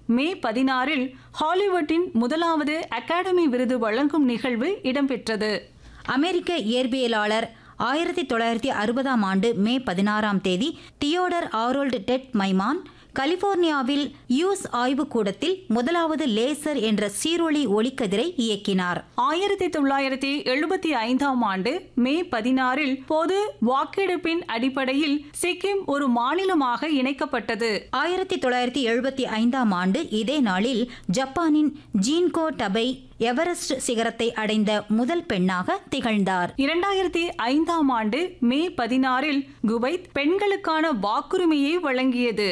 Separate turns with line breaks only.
மே பதினாறில் ஹாலிவுட்டின் முதலாவது அகாடமி விருது வழங்கும் நிகழ்வு இடம்பெற்றது
அமெரிக்க இயற்பியலாளர் ஆயிரத்தி தொள்ளாயிரத்தி அறுபதாம் ஆண்டு மே பதினாறாம் தேதி தியோடர் ஆரோல்டு டெட் மைமான் கலிபோர்னியாவில் யூஸ் ஆய்வுக்கூடத்தில் முதலாவது லேசர் என்ற சீரொளி ஒளிக்கதிரை இயக்கினார்
ஆயிரத்தி தொள்ளாயிரத்தி எழுபத்தி ஐந்தாம் ஆண்டு மே பதினாறில் பொது வாக்கெடுப்பின் அடிப்படையில் சிக்கிம் ஒரு மாநிலமாக இணைக்கப்பட்டது
ஆயிரத்தி தொள்ளாயிரத்தி எழுபத்தி ஐந்தாம் ஆண்டு இதே நாளில் ஜப்பானின் ஜீன்கோ டபை எவரெஸ்ட் சிகரத்தை அடைந்த முதல் பெண்ணாக திகழ்ந்தார்
இரண்டாயிரத்தி ஐந்தாம் ஆண்டு மே பதினாறில் குவைத் பெண்களுக்கான வாக்குரிமையை வழங்கியது